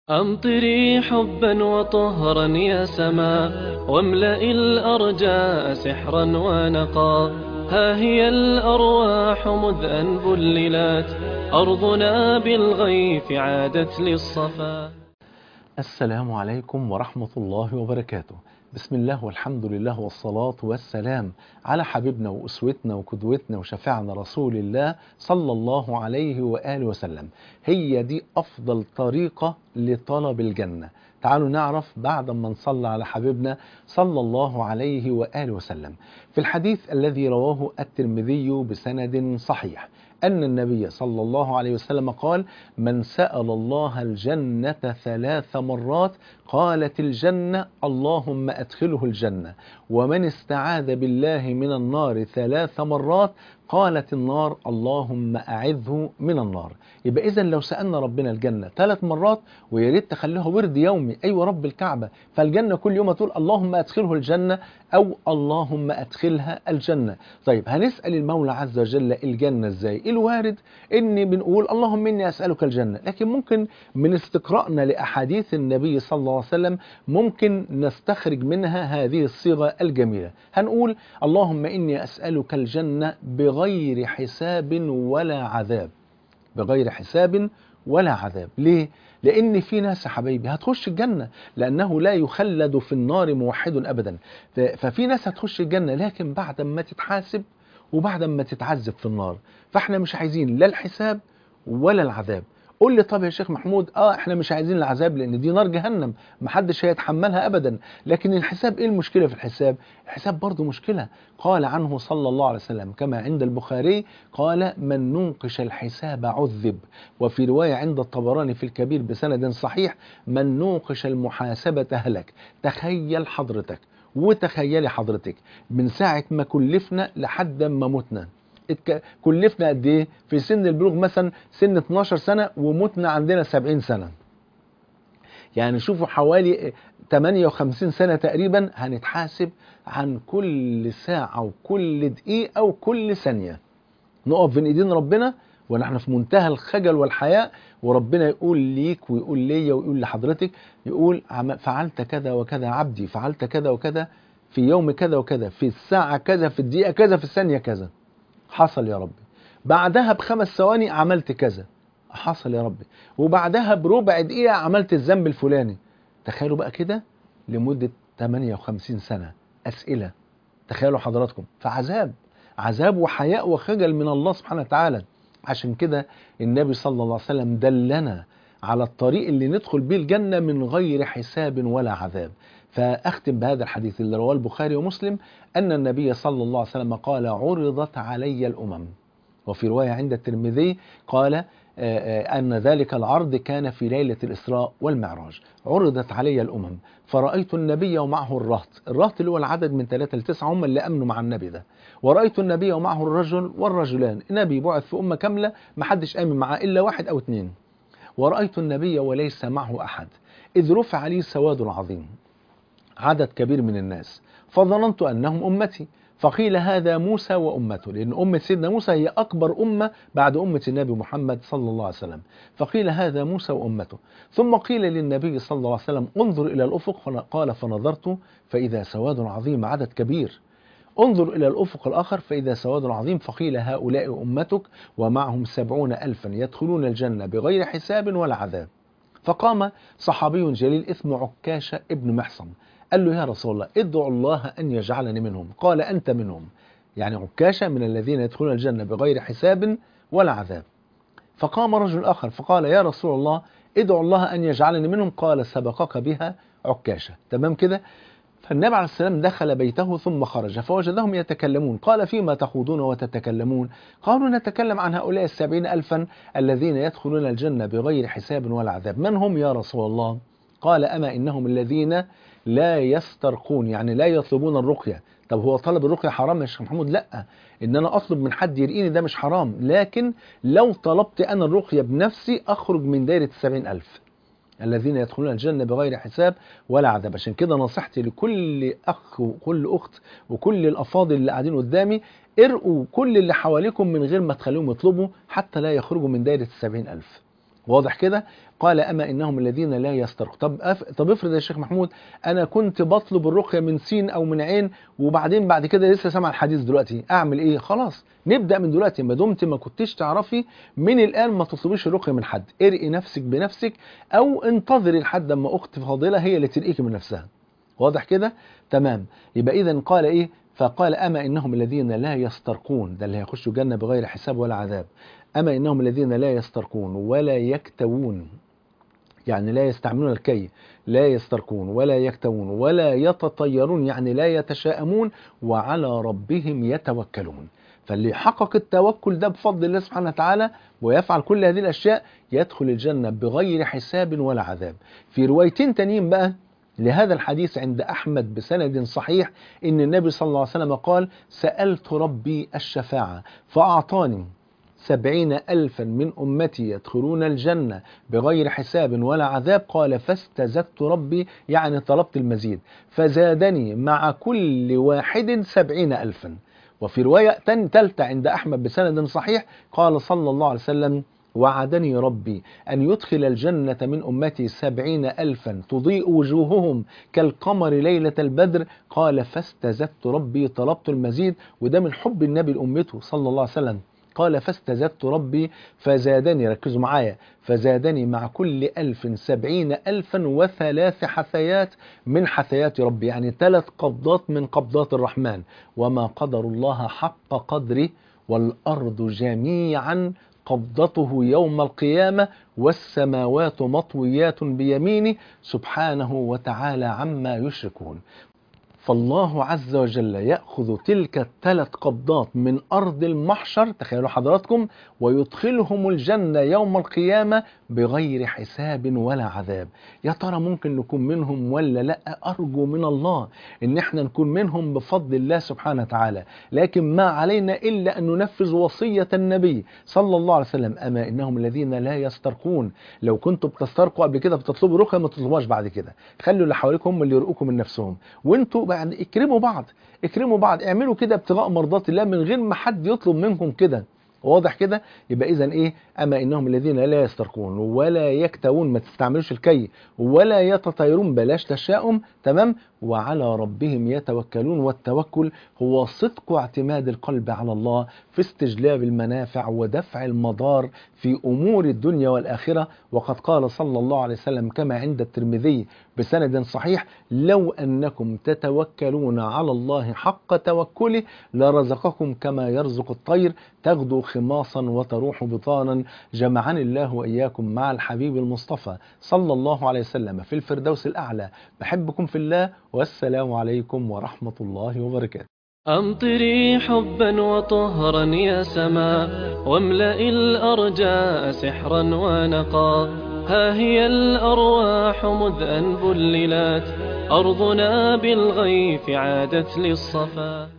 أمطري حبا وطهرا يا سما واملأ الأرجاء سحرا ونقا ها هي الأرواح مذ أن بللت أرضنا بالغيث عادت للصفا السلام عليكم ورحمة الله وبركاته بسم الله والحمد لله والصلاة والسلام على حبيبنا وأسوتنا وقدوتنا وشفيعنا رسول الله صلى الله عليه وآله وسلم هي دي أفضل طريقة لطلب الجنة تعالوا نعرف بعد ما نصلى على حبيبنا صلى الله عليه وآله وسلم في الحديث الذي رواه الترمذي بسند صحيح أن النبي صلى الله عليه وسلم قال من سأل الله الجنة ثلاث مرات قالت الجنة اللهم أدخله الجنة ومن استعاذ بالله من النار ثلاث مرات قالت النار اللهم أعذه من النار يبقى إذا لو سألنا ربنا الجنة ثلاث مرات ويا ريت تخليها ورد يومي أيوة رب الكعبة فالجنة كل يوم تقول اللهم أدخله الجنة أو اللهم أدخلها الجنة طيب هنسأل المولى عز وجل الجنة إزاي الوارد إني بنقول اللهم إني أسألك الجنة لكن ممكن من استقرائنا لأحاديث النبي صلى الله عليه وسلم ممكن نستخرج منها هذه الصيغة الجميلة هنقول اللهم إني أسألك الجنة بغير حساب ولا عذاب بغير حساب ولا عذاب ليه؟ لأن في ناس يا حبايبي هتخش الجنة لأنه لا يخلد في النار موحد أبدا ففي ناس هتخش الجنة لكن بعد ما تتحاسب وبعد ما تتعذب في النار فاحنا مش عايزين لا الحساب ولا العذاب قول لي طب يا شيخ محمود اه احنا مش عايزين العذاب لان دي نار جهنم محدش هيتحملها ابدا لكن الحساب ايه المشكله في الحساب الحساب برضه مشكله قال عنه صلى الله عليه وسلم كما عند البخاري قال من نوقش الحساب عذب وفي روايه عند الطبراني في الكبير بسند صحيح من نوقش المحاسبه هلك تخيل حضرتك وتخيلي حضرتك من ساعه ما كلفنا لحد ما متنا كلفنا قد ايه في سن البلوغ مثلا سن 12 سنه ومتنا عندنا 70 سنه يعني شوفوا حوالي 58 سنه تقريبا هنتحاسب عن كل ساعه وكل دقيقه وكل ثانيه نقف بين ايدين ربنا ونحن في منتهى الخجل والحياء وربنا يقول ليك ويقول ليا ويقول لحضرتك يقول فعلت كذا وكذا عبدي فعلت كذا وكذا في يوم كذا وكذا في الساعه كذا في الدقيقه كذا في الثانيه كذا حصل يا ربي بعدها بخمس ثواني عملت كذا حصل يا ربي وبعدها بربع دقيقة عملت الذنب الفلاني تخيلوا بقى كده لمدة 58 سنة أسئلة تخيلوا حضراتكم فعذاب عذاب وحياء وخجل من الله سبحانه وتعالى عشان كده النبي صلى الله عليه وسلم دلنا على الطريق اللي ندخل بيه الجنة من غير حساب ولا عذاب فأختم بهذا الحديث اللي رواه البخاري ومسلم أن النبي صلى الله عليه وسلم قال عرضت علي الأمم وفي رواية عند الترمذي قال أن ذلك العرض كان في ليلة الإسراء والمعراج عرضت علي الأمم فرأيت النبي ومعه الرهط الرهط اللي هو العدد من ثلاثة لتسعة هم اللي أمنوا مع النبي ده ورأيت النبي ومعه الرجل والرجلان النبي بعث في أمة كاملة محدش آمن معاه إلا واحد أو اثنين ورأيت النبي وليس معه أحد إذ رفع لي سواد عظيم عدد كبير من الناس فظننت أنهم أمتي فقيل هذا موسى وأمته لأن أمة سيدنا موسى هي أكبر أمة بعد أمة النبي محمد صلى الله عليه وسلم فقيل هذا موسى وأمته ثم قيل للنبي صلى الله عليه وسلم انظر إلى الأفق قال فنظرت فإذا سواد عظيم عدد كبير انظر إلى الأفق الآخر فإذا سواد عظيم فقيل هؤلاء أمتك ومعهم سبعون ألفا يدخلون الجنة بغير حساب ولا عذاب فقام صحابي جليل اسمه عكاشة ابن محصن قال له يا رسول الله ادعو الله أن يجعلني منهم قال أنت منهم يعني عكاشة من الذين يدخلون الجنة بغير حساب ولا عذاب فقام رجل آخر فقال يا رسول الله ادعو الله أن يجعلني منهم قال سبقك بها عكاشة تمام كده فالنبي عليه السلام دخل بيته ثم خرج فوجدهم يتكلمون قال فيما تخوضون وتتكلمون قالوا نتكلم عن هؤلاء السبعين ألفا الذين يدخلون الجنة بغير حساب ولا عذاب من هم يا رسول الله قال أما إنهم الذين لا يسترقون يعني لا يطلبون الرقية طب هو طلب الرقية حرام يا شيخ محمود لا ان انا اطلب من حد يرقيني ده مش حرام لكن لو طلبت انا الرقية بنفسي اخرج من دايرة السبعين الف الذين يدخلون الجنة بغير حساب ولا عذاب عشان كده نصيحتي لكل أخ وكل أخت وكل الأفاضل اللي قاعدين قدامي ارقوا كل اللي حواليكم من غير ما تخليهم يطلبوا حتى لا يخرجوا من دايرة السبعين ألف واضح كده قال أما إنهم الذين لا يسترقون طب, أف... طب افرض يا شيخ محمود أنا كنت بطلب الرقية من سين أو من عين وبعدين بعد كده لسه سامع الحديث دلوقتي أعمل إيه خلاص نبدأ من دلوقتي ما دمت ما كنتش تعرفي من الآن ما تطلبيش الرقية من حد ارقي نفسك بنفسك أو انتظري لحد ما أخت فاضلة هي اللي ترقيك من نفسها واضح كده تمام يبقى إذا قال إيه فقال أما إنهم الذين لا يسترقون ده اللي هيخشوا جنة بغير حساب ولا عذاب أما إنهم الذين لا يسترقون ولا يكتوون يعني لا يستعملون الكي لا يسترقون ولا يكتوون ولا يتطيرون يعني لا يتشاءمون وعلى ربهم يتوكلون فاللي حقق التوكل ده بفضل الله سبحانه وتعالى ويفعل كل هذه الأشياء يدخل الجنة بغير حساب ولا عذاب في روايتين تانيين بقى لهذا الحديث عند أحمد بسند صحيح إن النبي صلى الله عليه وسلم قال سألت ربي الشفاعة فأعطاني سبعين ألفا من أمتي يدخلون الجنة بغير حساب ولا عذاب قال فاستزدت ربي يعني طلبت المزيد فزادني مع كل واحد سبعين ألفا وفي رواية تالتة عند أحمد بسند صحيح قال صلى الله عليه وسلم وعدني ربي أن يدخل الجنة من أمتي سبعين ألفا تضيء وجوههم كالقمر ليلة البدر قال فاستزدت ربي طلبت المزيد وده من حب النبي لأمته صلى الله عليه وسلم قال فاستزدت ربي فزادني ركزوا معايا فزادني مع كل ألف سبعين ألفا وثلاث حثيات من حثيات ربي يعني ثلاث قبضات من قبضات الرحمن وما قدر الله حق قدره والأرض جميعا قبضته يوم القيامة والسماوات مطويات بيمينه سبحانه وتعالى عما يشركون فالله عز وجل يأخذ تلك الثلاث قبضات من أرض المحشر تخيلوا حضراتكم ويدخلهم الجنة يوم القيامة بغير حساب ولا عذاب يا ترى ممكن نكون منهم ولا لا أرجو من الله إن احنا نكون منهم بفضل الله سبحانه وتعالى لكن ما علينا إلا أن ننفذ وصية النبي صلى الله عليه وسلم أما إنهم الذين لا يسترقون لو كنتوا بتسترقوا قبل كده بتطلبوا رقية ما تطلبوهاش بعد كده خلوا اللي حواليكم هم اللي يرقوكم من نفسهم وانتوا يعني اكرموا بعض اكرموا بعض اعملوا كده ابتغاء مرضات الله من غير ما حد يطلب منكم كده واضح كده يبقى اذا ايه اما انهم الذين لا يسترقون ولا يكتوون ما تستعملوش الكي ولا يتطيرون بلاش تشاؤم تمام وعلى ربهم يتوكلون والتوكل هو صدق اعتماد القلب على الله في استجلاب المنافع ودفع المضار في امور الدنيا والاخره وقد قال صلى الله عليه وسلم كما عند الترمذي بسند صحيح لو انكم تتوكلون على الله حق توكله لرزقكم كما يرزق الطير تغدو خماصا وتروح بطانا جمعني الله واياكم مع الحبيب المصطفى صلى الله عليه وسلم في الفردوس الاعلى بحبكم في الله والسلام عليكم ورحمه الله وبركاته أمطري حبا وطهرا يا سماء واملئ الأرجاء سحرا ونقا ها هي الأرواح مذ أن بللت أرضنا بالغيث عادت للصفا